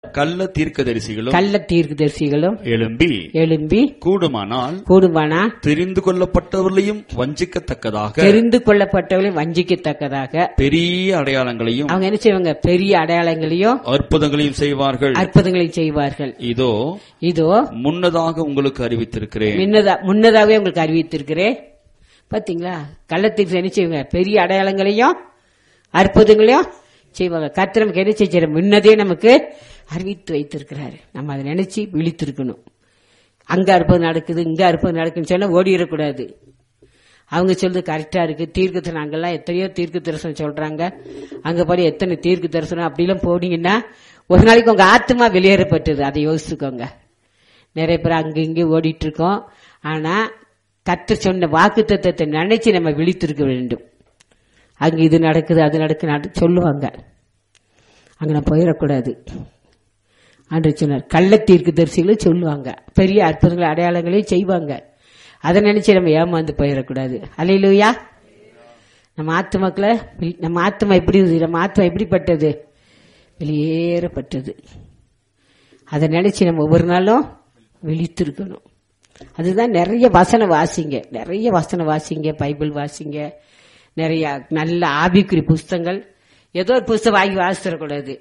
கள்ள தீர்க்கதரிசிகளும் கள்ள தீர்க்கதரிசிகளும் எழும்பி எழும்பி கூடுமானால் கூடுமானா தெரிந்து கொள்ளப்பட்டவர்களையும் வஞ்சிக்கத்தக்கதாக தெரிந்து கொள்ளப்பட்டவர்களை வஞ்சிக்கத்தக்கதாக பெரிய அடையாளங்களையும் அவங்க என்ன செய்வாங்க பெரிய அடையாளங்களையும் அற்புதங்களையும் செய்வார்கள் அற்புதங்களையும் செய்வார்கள் இதோ இதோ முன்னதாக உங்களுக்கு அறிவித்திருக்கிறேன் முன்னதா முன்னதாகவே உங்களுக்கு அறிவித்திருக்கிறேன் பாத்தீங்களா கள்ளத்தீர்ப்பு என்ன செய்வாங்க பெரிய அடையாளங்களையும் அற்புதங்களையும் செய்வாங்க கர்த்தர் நமக்கு என்ன செய்ய முன்னதே நமக்கு அறிவித்து வைத்திருக்கிறாரு நம்ம அதை நினைச்சு விழித்திருக்கணும் அங்க அற்புதம் நடக்குது இங்க அற்புதம் நடக்குன்னு சொன்னா ஓடிடக்கூடாது அவங்க சொல்றது கரெக்டா இருக்கு தீர்க்க தரிசனம் அங்கெல்லாம் எத்தனையோ தீர்க்க தரிசனம் சொல்றாங்க அங்க போய் எத்தனை தீர்க்க தரிசனம் அப்படிலாம் போனீங்கன்னா ஒரு நாளைக்கு உங்க ஆத்மா வெளியேறப்பட்டது அதை யோசிச்சுக்கோங்க நிறைய பேர் அங்க இங்க ஓடிட்டு இருக்கோம் ஆனா கத்து சொன்ன வாக்கு தத்துவத்தை நினைச்சு நம்ம விழித்திருக்க வேண்டும் அங்க இது நடக்குது அது நடக்குது சொல்லுவாங்க அங்க நான் போயிடக்கூடாது ஆண்டு சொன்னார் கள்ள தீர்க்கு தரிசிகளும் சொல்லுவாங்க பெரிய அற்புதங்கள் அடையாளங்களையும் செய்வாங்க அதை நினைச்சு நம்ம ஏமாந்து போயிடக்கூடாது அலையிலுயா நம்ம ஆத்மாக்களை நம்ம ஆத்மா எப்படி இருக்குது? நம்ம ஆத்மா எப்படிப்பட்டது வெளியேறப்பட்டது அதை நினைச்சு நம்ம ஒவ்வொரு நாளும் விழித்திருக்கணும் அதுதான் நிறைய வசனம் வாசிங்க நிறைய வசனம் வாசிங்க பைபிள் வாசிங்க நிறைய நல்ல ஆபிக்குறி புஸ்தங்கள் ஏதோ ஒரு புஸ்தகம் வாங்கி வாசிச்சிடக்கூடாது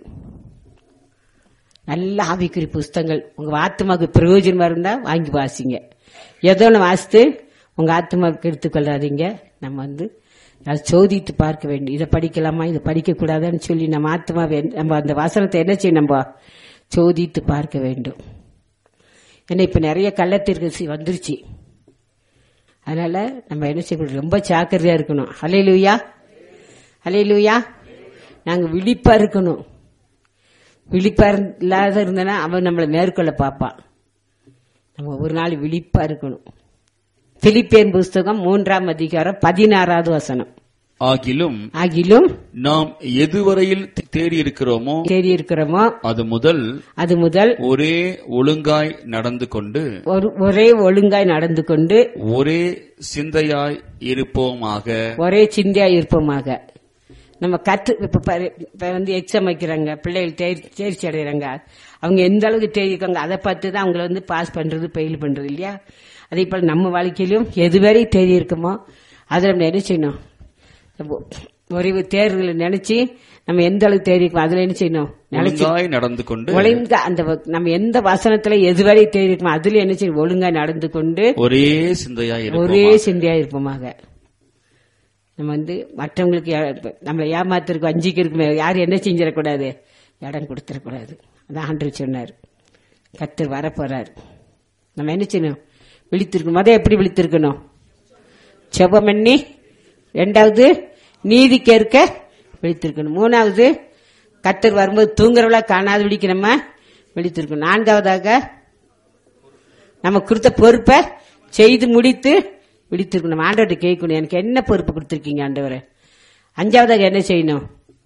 நல்ல ஆவிக்குறி புஸ்தங்கள் உங்க ஆத்மாவுக்கு பிரயோஜனமா இருந்தா வாங்கி வாசிங்க ஏதோ ஒன்று வாசித்து உங்க ஆத்மாவுக்கு எடுத்துக்கொள்ளாதீங்க நம்ம வந்து அதை சோதித்து பார்க்க வேண்டும் இதை படிக்கலாமா இதை படிக்க கூடாதான்னு சொல்லி நம்ம ஆத்மாவை நம்ம அந்த வசனத்தை என்ன செய்யும் நம்ம சோதித்து பார்க்க வேண்டும் ஏன்னா இப்ப நிறைய கள்ளத்திற்கு வந்துருச்சு அதனால நம்ம என்ன செய்யக்கூடாது ரொம்ப ஜாக்கிரதையா இருக்கணும் ஹலே லூயா ஹலே லூயா நாங்க விழிப்பா இருக்கணும் விழிப்பா இருந்- இல்லாத இருந்தனா அவன் நம்மளை மேற்கொள்ள பார்ப்பான் நம்ம ஒரு நாள் விழிப்பா இருக்கணும் பிலிப்பியன் புஸ்தகம் மூன்றாம் அதிகாரம் பதினாறாவது வசனம் ஆகிலும் ஆகிலும் நாம் எதுவரையில் தேறி இருக்கிறோமோ தேடி இருக்கிறோமோ அது முதல் அது முதல் ஒரே ஒழுங்காய் நடந்து கொண்டு ஒரு ஒரே ஒழுங்காய் நடந்து கொண்டு ஒரே சிந்தையாய் இருப்போமாக ஒரே சிந்தையா இருப்போமாக நம்ம கற்று இப்ப பாரு, இப்ப வந்து எக்ஸாம் வைக்கிறாங்க பிள்ளைகள் தேர்- தேர்ச்சி அடைகிறாங்க அவங்க எந்த அளவுக்கு தேடிருக்காங்க அதை பார்த்து தான் அவங்கள வந்து பாஸ் பண்றது ஃபெயில் பண்றது இல்லையா அதே போல நம்ம வாழ்க்கையிலும் எதுவரை தேடி இருக்கோமோ அதை நம்ம என்ன செய்யணும் நம்ம ஒரு தேர்வுகளை நினைச்சு நம்ம எந்த அளவுக்கு தேடி இருக்கோம் அதுல என்ன செய்யணும் நினைச்சு ஒழுங்காய் நடந்து கொண்டு ஒழுங்கா அந்த வ- நம்ம எந்த வசனத்துல எதுவரை தேடி இருக்கோமோ அதுல என்ன செய்யணும் ஒழுங்கா நடந்து கொண்டு ஒரே சிந்தையாய் ஒரே இருப்போமாக சிந்தையா இருப்போமாக நம்ம வந்து மற்றவங்களுக்கு யா- நம்மளை ஏமாத்திருக்கு வஞ்சிக்கிறதுக்கு யாரும் என்ன செஞ்சிடக்கூடாது இடம் கொடுத்துடக்கூடாது அதான் ஆண்டவர் சொன்னார் கத்தர் வரப்போறார் நம்ம என்ன செய்யணும் விழித்திருக்கணும் முத எப்படி விழித்திருக்கணும் செபம் பண்ணி ரெண்டாவது நீதி கேட்க விழித்திருக்கணும் மூணாவது கத்தர் வரும்போது தூங்குறவளா காணாது விழிக்க நம்ம விழித்திருக்கணும் நான்காவதாக நம்ம கொடுத்த பொறுப்பை செய்து முடித்து விழித்திருக்கணும் நம்ம ஆண்டவர்கிட்ட கேட்கணும் எனக்கு என்ன பொறுப்பு கொடுத்துருக்கீங்க ஆண்டவரே அஞ்சாவதாக என்ன செய்யணும்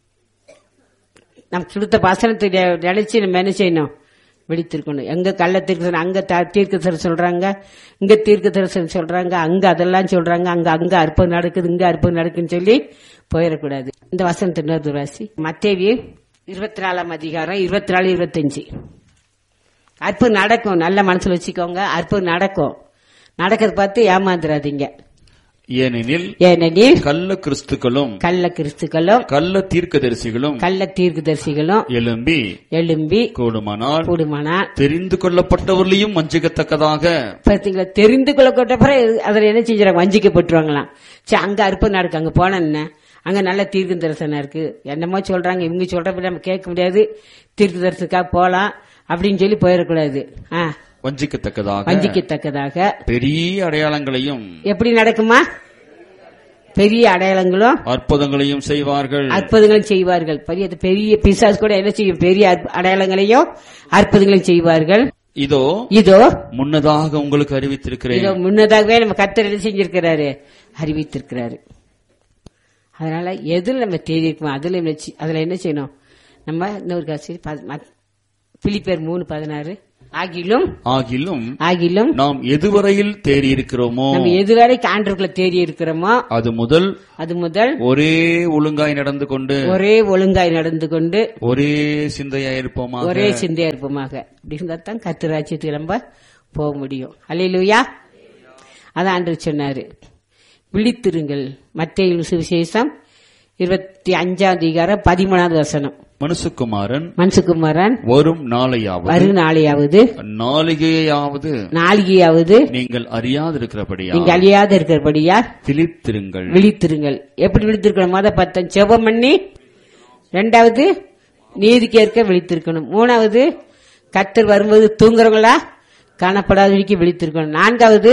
நம்ம கொடுத்த வசனத்தை நெ- நினைச்சு நம்ம என்ன செய்யணும் விழித்திருக்கணும் எங்க கள்ள தீர்க்க அங்க த- தீர்க்க தரிசனம் சொல்றாங்க இங்க தீர்க்க தரிசனம் சொல்றாங்க அங்க அதெல்லாம் சொல்றாங்க அங்க அங்க அற்புதம் நடக்குது இங்க அற்புதம் நடக்குன்னு சொல்லி போயிடக்கூடாது இந்த வசனத்தை இன்னொரு ராசி மத்தேவி இருபத்தி நாலாம் அதிகாரம் இருபத்தி நாலு இருபத்தஞ்சு அற்புதம் நடக்கும் நல்ல மனசுல வச்சுக்கோங்க அற்புதம் நடக்கும் நடக்கிறத பார்த்து ஏமாந்துடாதீங்க ஏனெனில் ஏனெனில் கள்ள கிறிஸ்துக்களும் கள்ள கிறிஸ்துக்களும் கள்ள தீர்க்கதரிசிகளும் கள்ள தீர்க்கதரிசிகளும் எழும்பி எழும்பி கூடுமானால் கூடுமானா தெரிந்து கொள்ளப்பட்டவர்களையும் வஞ்சிக்கத்தக்கதாக பார்த்தீங்களா தெரிந்து கொள்ளப்பட்ட பிறகு அதுல என்ன செஞ்சாங்க வஞ்சிக்கப்பட்டுருவாங்களாம் சரி அங்க அற்புதம் நடக்கு அங்க போன என்ன அங்க நல்ல தீர்க்க தரிசனம் இருக்கு என்னமோ சொல்றாங்க இவங்க சொல்றப்ப நம்ம கேட்க முடியாது தீர்க்க தரிசனத்துக்காக போலாம் அப்படின்னு சொல்லி போயிடக்கூடாது ஆ, வஞ்சிக்கத்தக்கதாக வஞ்சிக்கத்தக்கதாக பெரிய அடையாளங்களையும் எப்படி நடக்குமா பெரிய அடையாளங்களும் அற்புதங்களையும் செய்வார்கள் அற்புதங்களும் செய்வார்கள் பெரிய பெரிய பிசாஸ் கூட என்ன செய்யும் பெரிய அற்ப- அடையாளங்களையும் அற்புதங்களையும் செய்வார்கள் இதோ இதோ முன்னதாக உங்களுக்கு அறிவித்திருக்கிறேன் இதோ முன்னதாகவே நம்ம கர்த்தர் என்ன செஞ்சிருக்கிறாரு அறிவித்திருக்கிறாரு அதனால எதுல நம்ம தேடி இருக்கோம் அதுல என்ன செய்- அதுல என்ன செய்யணும் நம்ம இன்னொரு காசி பிலிப்பேர் மூணு பதினாறு ஆகிலும் ஆகிலும் ஆகிலும் நாம் எதுவரையில் தேறியிருக்கிறோமோ நம்ம எதுவரை ஆண்டவர்களை தேடி இருக்கிறோமோ அது முதல் அது முதல் ஒரே ஒழுங்காய் நடந்து கொண்டு ஒரே ஒழுங்காய் நடந்து கொண்டு ஒரே சிந்தையாய் இருப்போமாக ஒரே சிந்தையா இருப்போமாக அப்படி இருந்தா தான் கத்திராட்சியத்துக்கு நம்ம போக முடியும் அல்லையிலுயா அதான் ஆண்டு சொன்னாரு விழித்திருங்கள் மத்திய சுவிசேஷம் இருபத்தி அஞ்சாம் அதிகாரம் பதிமூணாவது வசனம் மனுசுக்குமாரன் மன்சுகுமாரன் வரும் நாளையாவது வரு நாளையாவது நாளிகையாவது நாளிகையாவது நீங்கள் அறியாதிருக்கிறபடியா நீங்க அழியாத இருக்கிறபடியா விழித்திருங்கள் விழித்திருங்கள் எப்படி விழித்திருக்கணும் மொத பத்தம் செபம் பண்ணி ரெண்டாவது நீதிக்கேற்க விழித்திருக்கணும் மூணாவது கத்தர் வரும்போது தூங்குறவங்களா காணப்படாதவரைக்கும் விழித்திருக்கணும் நான்காவது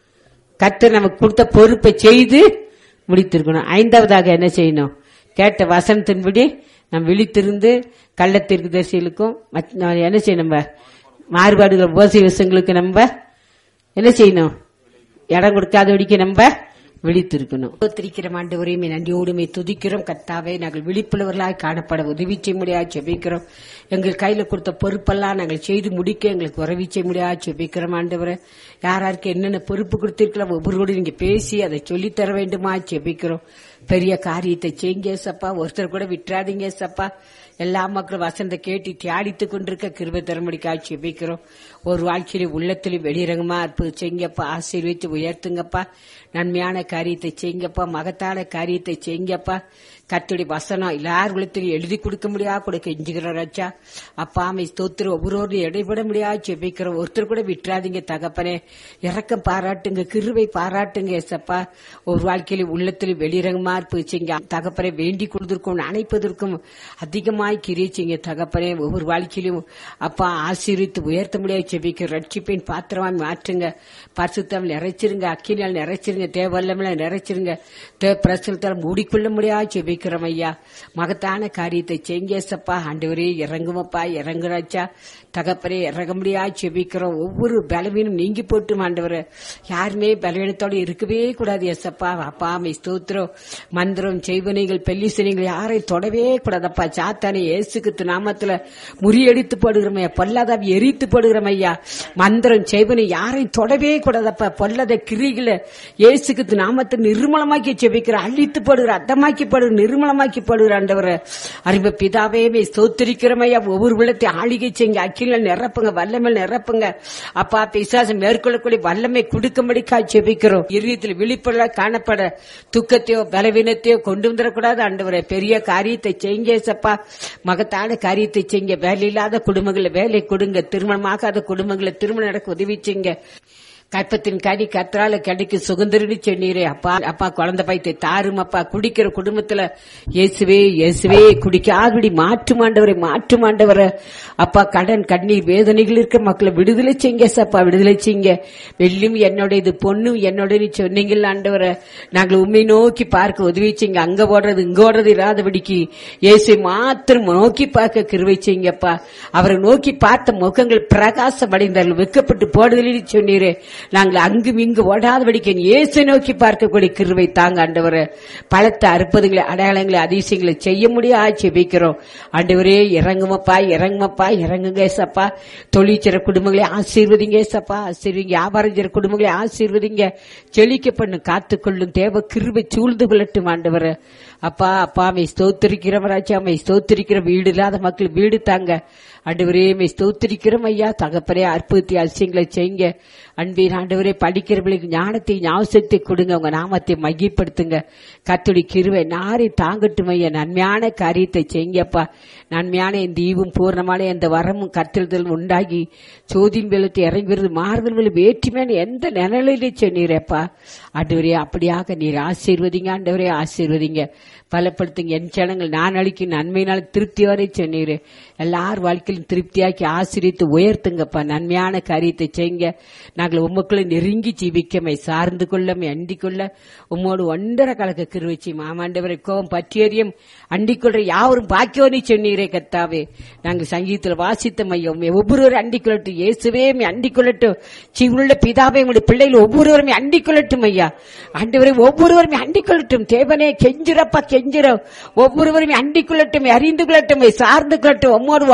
கத்தர் நமக்கு கொடுத்த பொறுப்பை செய்து முடித்திருக்கணும் ஐந்தாவதாக என்ன செய்யணும் கேட்ட வசனத்தின்படி நம்ம விழித்திருந்து கள்ளத்திற்கு தரிசிகளுக்கும் மற்ற- நம்ம என்ன செய்யணும் நம்ம மாறுபாடுகள் உபசி விஷயங்களுக்கு நம்ம என்ன செய்யணும் இடம் கொடுக்காதபடிக்கு நம்ம விழித்திருக்கணும் ஸ்தோத்திரிக்கிறோம் ஆண்டவரையுமே நன்றியோடுமே துதிக்கிறோம் கத்தாவே நாங்கள் விழிப்புள்ளவர்களாய் காணப்பட உதவி செய்ய முடியாது செபிக்கிறோம் எங்கள் கையில கொடுத்த பொறுப்பெல்லாம் நாங்கள் செய்து முடிக்க எங்களுக்கு உதவி செய்ய முடியாது செபிக்கிறோம் ஆண்டவரை யார் யாருக்கு என்னென்ன பொறுப்பு கொடுத்திருக்கலாம் ஒவ்வொருவரோடு நீங்க பேசி அதை சொல்லித் தர வேண்டுமா செபிக்கிறோம் பெரிய காரியத்தை செய்யுங்க சப்பா ஒருத்தர் கூட விட்டுறாதீங்க சப்பா எல்லா மக்களும் வசந்த கேட்டு தியாடித்துக் கொண்டிருக்க கிருபை தரமடிக்காய் செபிக்கிறோம் ஒரு வாழ்க்கையில உள்ளத்திலும் வெளிரங்கமா இருப்பது செய்யுங்கப்பா ஆசீர்வதித்து உயர்த்துங்கப்பா நன்மையான காரியத்தை செய்யுங்கப்பா மகத்தான காரியத்தை செய்யுங்கப்பா கத்துடைய வசனம் எல்லார் உள்ளத்திலும் எழுதி கொடுக்க முடியா கொடுக்க எஞ்சுகிறோம் ராஜா அப்பா அமை ஸ்தோத்திரம் ஒவ்வொருவரும் இடைபட முடியாது செபிக்கிறோம் ஒருத்தர் கூட விட்டுறாதீங்க தகப்பனே இறக்கம் பாராட்டுங்க கிருவை பாராட்டுங்க ஏசப்பா ஒரு வாழ்க்கையில உள்ளத்திலும் வெளிரங்கமா இருப்பது செய்யுங்க தகப்பனை வேண்டிக் கொள்வதற்கும் அணைப்பதற்கும் அதிகமாய் கிரிச்சிங்க தகப்பனே ஒவ்வொரு வாழ்க்கையிலும் அப்பா ஆசீர்வித்து உயர்த்த முடியாது செபிக்க ரட்சிப்பின் பாத்திரமாய் மாற்றுங்க பரிசுத்தம் நிறைச்சிருங்க அக்கினால் நிறைச்சிருங்க தேவல்லமெல்லாம் நிறைச்சிருங்க தேவ பிரசுத்தால் மூடிக்கொள்ள முடியாது செபிக்கிறோம் ஐயா மகத்தான காரியத்தை செய்ங்க சப்பா ஆண்டவரே இறங்குமப்பா இறங்குறாச்சா தகப்பரே இறங்க முடியாது செபிக்கிறோம் ஒவ்வொரு பலவீனம் நீங்கி போட்டும் ஆண்டவரே யாருமே பலவீனத்தோட இருக்கவே கூடாது எசப்பா அப்பா மை ஸ்தோத்திரம் மந்திரம் செய்வனைகள் பெல்லிசனைகள் யாரை தொடவே கூடாதப்பா சாத்தானே இயேசுக்கு நாமத்துல முறியடித்து போடுகிறோம் பொல்லாதாவி எரித்து போடுகிறோம் ஐயா மந்திரம் செய்வனை யாரையும் தொடவே கூடாதப்பா பொல்லாத கிரிகளை இயேசுக்கு நாமத்தை நிர்மலமாக்கி செபிக்கிற அழித்து போடுகிற அத்தமாக்கி போடுகிற நிர்மலமாக்கி போடுகிற ஆண்டவரை அறிவு பிதாவே மே ஸ்தோத்திரிக்கிறோம் ஐயா ஒவ்வொரு உள்ளத்தை ஆளிகை செய்யுங்க அக்கில நிரப்புங்க வல்லமை நிரப்புங்க அப்பா பிசாசம் மேற்கொள்ளக்கூடிய வல்லமை கொடுக்கும்படிக்கா ஜெபிக்கிறோம் இறுதியத்தில் விழிப்புள்ள காணப்பட துக்கத்தையோ பலவீனத்தையோ கொண்டு வந்துடக்கூடாது ஆண்டவரே பெரிய காரியத்தை செய்யுங்க சப்பா மகத்தான காரியத்தை செய்யுங்க வேலை இல்லாத குடும்பங்களை வேலை கொடுங்க திருமணமாகாத குடும்பங்களை திருமணம் நடக்க உதவி செய்யுங்க கற்பத்தின் கனி கத்ரால கிடைக்கு சுதந்திரன்னு சொன்னீரே அப்பா அப்பா குழந்தை பைத்தை தாரும் அப்பா குடிக்கிற குடும்பத்துல இயேசுவே இயேசுவே குடிக்காதபடி மாற்று மாண்டவரை மாற்று மாண்டவரை அப்பா கடன் கண்ணீர் வேதனைகள் இருக்க மக்களை விடுதலை செய்யுங்க சப்பா விடுதலை செய்யுங்க வெள்ளியும் என்னுடையது பொண்ணும் என்னுடைய சொன்னீங்கள் ஆண்டவரை நாங்கள் உண்மை நோக்கி பார்க்க உதவி செய்யுங்க அங்க ஓடுறது இங்க ஓடுறது இராதபடிக்கு இயேசு மாத்திரம் நோக்கி பார்க்க கிருவை செய்யுங்கப்பா அவரை நோக்கி பார்த்த முகங்கள் பிரகாசம் அடைந்தார்கள் வெக்கப்பட்டு போடுதலில் சொன்னீரே நாங்கள் அங்கும் இங்கு ஓடாதபடிக்கு இயேசு நோக்கி பார்க்கக்கூடிய கிருவை தாங்க ஆண்டவரே பலத்த அற்புதங்களை அடையாளங்களை அதிசயங்களை செய்ய முடியாது செபிக்கிறோம் ஆண்டவரே இறங்குமப்பா இறங்குமப்பா இறங்குங்க ஏசப்பா தொழிற்சிற குடும்பங்களை ஆசீர்வதிங்க ஏசப்பா ஆசீர்வதிங்க வியாபாரம் செய்ற குடும்பங்களை ஆசீர்வதிங்க செழிக்க பண்ணு காத்துக்கொள்ளும் தேவ கிருபை சூழ்ந்து கொள்ளட்டும் ஆண்டவரே அப்பா அப்பா மை ஸ்தோத்திரிக்கிறவராச்சா மை ஸ்தோத்திரிக்கிற வீடு இல்லாத மக்கள் வீடு தாங்க ஆண்டவரே மை ஸ்தோத்திரிக்கிறோம் ஐயா தகப்பரே அற்புதத்தை அதிசயங்களை செய்யுங்க அன்பின் ஆண்டவரே படிக்கிறவர்களுக்கு ஞானத்தை ஞாபகத்தை கொடுங்க உங்க நாமத்தை மையப்படுத்துங்க கத்துடி கிருவை நாரை தாங்கட்டும் ஐயா நன்மையான காரியத்தை செய்யுங்கப்பா நன்மையான இந்த ஈவும் பூர்ணமான இந்த வரமும் கத்திரதல் உண்டாகி சோதின் வெள்ளத்தை இறங்கி வருது மாறுதல் வேற்றுமையான எந்த நிழலிலே சொன்னீரப்பா ஆண்டவரே அப்படியாக நீர் ஆசீர்வதிங்க ஆண்டவரே ஆசீர்வதிங்க பலப்படுத்துங்க என் ஜனங்கள் நான் அளிக்கும் நன்மையினால் திருப்தி வரை சொன்னீர் எல்லார் வாழ்க்கையிலும் திருப்தியாக்கி ஆசிரியத்து உயர்த்துங்கப்பா நன்மையான காரியத்தை செய்யுங்க நாங்கள் உமக்குள்ள நெருங்கி ஜீவிக்கமை சார்ந்து கொள்ளமை அண்டிக் கொள்ள உம்மோடு ஒன்றரை கலக்க கிருவச்சி மாமாண்டவரை கோபம் பற்றியறியும் அண்டிக் கொள்ற யாவரும் பாக்கியோனி சொன்னீரே கத்தாவே நாங்கள் சங்கீதத்தில் வாசித்த மையம் ஒவ்வொருவரும் அண்டிக் கொள்ளட்டும் இயேசுவே அண்டிக் கொள்ளட்டும் சிவனுள்ள பிதாவே உங்களுடைய பிள்ளைகள் ஒவ்வொருவருமே அண்டிக் கொள்ளட்டும் ஐயா ஆண்டவரை ஒவ்வொருவருமே அண்டிக் கொள்ளட்டும் தேவனே கெஞ்சிரப்பா கெஞ்சிர ஒவ்வொருவருமே அண்டிக் கொள்ளட்டும் அறிந்து கொள்ளட்டும் சார்ந்து கொள்ளட்டும் உம்மோடு ஒன்றரை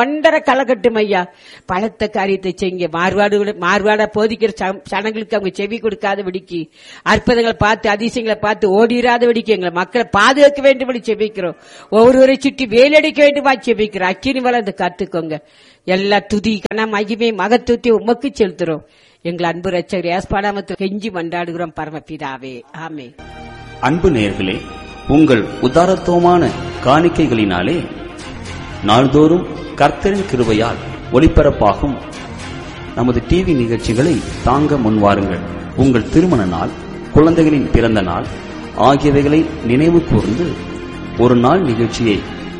கலக்கட்டும் ஐயா பலத்த காரியத்தை செய்யுங்க மார்வாடு மார்வாடா போதிக்கிற ச- சனங்களுக்கு அவங்க செவி கொடுக்காத விடிக்கு அற்புதங்களை பார்த்து அதிசயங்களை பார்த்து ஓடிராத விடிக்கு எங்களை மக்களை பாதுகாக்க வேண்டும்படி செபிக்கிறோம் ஒவ்வொருவரை சுற்றி வேலடிக்க வேண்டுமா செபிக்கிறோம் அக்கினி வளர்ந்து காத்துக்கோங்க எல்லா துதி கன மகிமை மகத்துவத்தை உமக்கு செலுத்துறோம் எங்கள் அன்பு ரச்சகர் ஏஸ்பாடாமத்தில் கெஞ்சி மன்றாடுகிறோம் பரமபிதாவே ஆமே அன்பு நேயர்களே உங்கள் உதாரத்துவமான காணிக்கைகளினாலே நாள்தோறும் கர்த்தரின் கிருபையால் ஒளிபரப்பாகும் நமது டிவி நிகழ்ச்சிகளை தாங்க முன்வாருங்கள் உங்கள் திருமண நாள் குழந்தைகளின் பிறந்த நாள் ஆகியவைகளை நினைவு கூர்ந்து ஒரு நாள் நிகழ்ச்சியை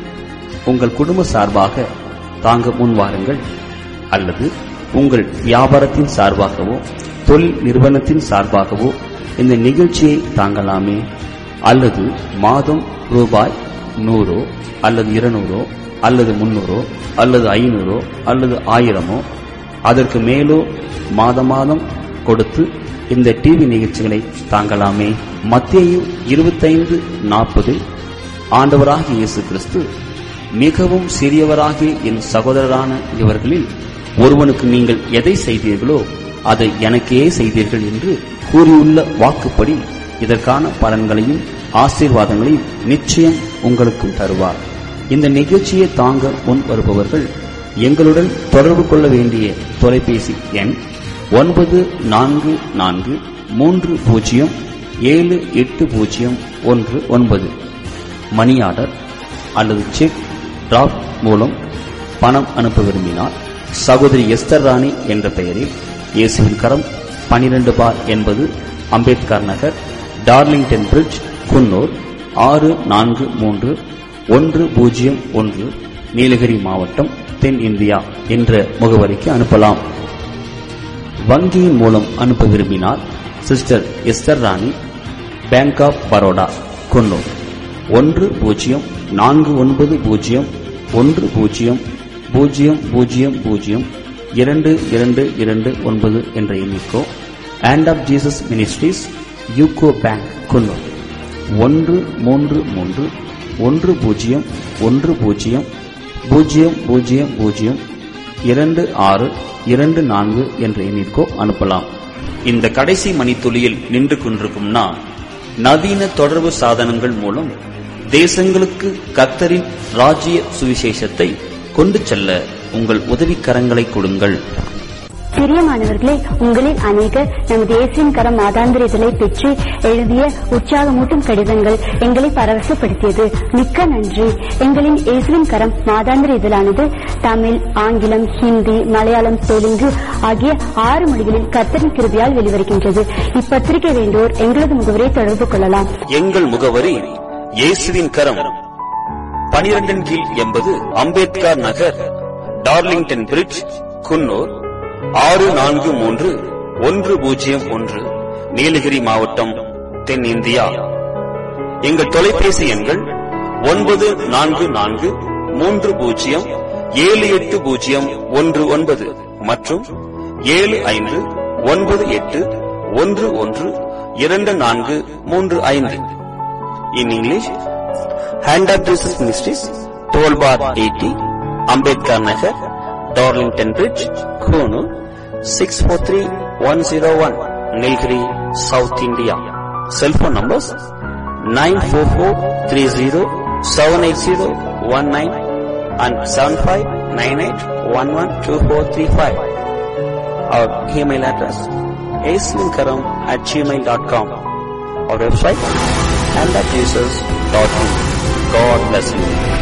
உங்கள் குடும்ப சார்பாக தாங்க முன்வாருங்கள் அல்லது உங்கள் வியாபாரத்தின் சார்பாகவோ தொழில் நிறுவனத்தின் சார்பாகவோ இந்த நிகழ்ச்சியை தாங்கலாமே அல்லது மாதம் ரூபாய் நூறோ அல்லது இருநூறோ அல்லது முன்னூறோ அல்லது ஐநூறோ அல்லது ஆயிரமோ அதற்கு மேலோ மாத மாதம் கொடுத்து இந்த டிவி நிகழ்ச்சிகளை தாங்கலாமே மத்தேயு இருபத்தைந்து நாற்பதில் ஆண்டவராகிய இயேசு கிறிஸ்து மிகவும் சிறியவராகிய என் சகோதரரான இவர்களில் ஒருவனுக்கு நீங்கள் எதை செய்தீர்களோ அதை எனக்கே செய்தீர்கள் என்று கூறியுள்ள வாக்குப்படி இதற்கான பலன்களையும் ஆசீர்வாதங்களையும் நிச்சயம் உங்களுக்கும் தருவார் இந்த நிகழ்ச்சியை தாங்க முன் வருபவர்கள் எங்களுடன் தொடர்பு கொள்ள வேண்டிய தொலைபேசி எண் ஒன்பது நான்கு நான்கு மூன்று பூஜ்ஜியம் ஏழு எட்டு பூஜ்ஜியம் ஒன்று ஒன்பது மணி ஆர்டர் அல்லது செக் டிராப் மூலம் பணம் அனுப்ப விரும்பினால் சகோதரி எஸ்தர் ராணி என்ற பெயரில் இயேசுவின் கரம் பனிரெண்டு பார் என்பது அம்பேத்கர் நகர் டார்லிங்டன் பிரிட்ஜ் குன்னூர் ஆறு நான்கு மூன்று ஒன்று பூஜ்ஜியம் ஒன்று நீலகிரி மாவட்டம் தென் இந்தியா என்ற முகவரிக்கு அனுப்பலாம் வங்கியின் மூலம் அனுப்ப விரும்பினால் sister Esther Rani bank of Baroda Coonoor ஒன்று பூஜ்ஜியம் நான்கு ஒன்பது பூஜ்ஜியம் ஒன்று பூஜ்ஜியம் பூஜ்ஜியம் பூஜ்ஜியம் பூஜ்ஜியம் இரண்டு இரண்டு இரண்டு ஒன்பது என்ற எண்ணிக்கோ and of Jesus ministries UCO bank Coonoor ஒன்று மூன்று மூன்று ஒன்று பூஜ்ஜியம் ஒன்று பூஜ்ஜியம் பூஜ்ஜியம் பூஜ்ஜியம் பூஜ்ஜியம் இரண்டு ஆறு இரண்டு நான்கு என்ற எண்ணிற்கோ அனுப்பலாம் இந்த கடைசி மணித்துளியில் நின்று கொண்டிருக்கும் நான் நவீன தொடர்பு சாதனங்கள் மூலம் தேசங்களுக்கு கத்தரின் ராஜ்ய சுவிசேஷத்தை கொண்டு செல்ல உங்கள் உதவிக்கரங்களை கொடுங்கள் பிரியமானவர்களே உங்களில் அநேகர் நமது இயேசுவின் கரம் மாதாந்திர இதழை பெற்று எழுதிய உற்சாகமூட்டும் கடிதங்கள் எங்களை பரவசப்படுத்தியது மிக்க நன்றி எங்களின் இயேசுவின் கரம் மாதாந்திர இதழானது தமிழ் ஆங்கிலம் ஹிந்தி மலையாளம் தெலுங்கு ஆகிய ஆறு மொழிகளில் கர்த்தரின் கிருபியால் வெளிவருகின்றது இப்பத்திரிகை வேண்டோர் எங்களது முகவரை தொடர்பு கொள்ளலாம் எங்கள் முகவரி இயேசுவின் கரம் பனிரெண்டின் கீழ் எண்பது அம்பேத்கர் நகர் டார்லிங்டன் பிரிட்ஜ் குன்னூர் ஆறு நான்கு மூன்று ஒன்று பூஜ்ஜியம் ஒன்று நீலகிரி மாவட்டம் தென் இந்தியா எங்கள் தொலைபேசி எண்கள் ஒன்பது நான்கு நான்கு மூன்று பூஜ்ஜியம் ஏழு எட்டு பூஜ்ஜியம் ஒன்று ஒன்பது மற்றும் ஏழு ஐந்து ஒன்பது எட்டு ஒன்று ஒன்று இரண்டு நான்கு மூன்று ஐந்து in English hand of Jesus ministries toll bar eighty Ambedkar Nagar Darlington bridge Coonoor six four three one zero one Nilgiri south India cellphone numbers nine four four three zero seven eight zero one nine and seven five nine eight one one two four three five our email address ஏஸ்லிங்கரம் at Gmail dot com our website and at Jesus.in. God bless you.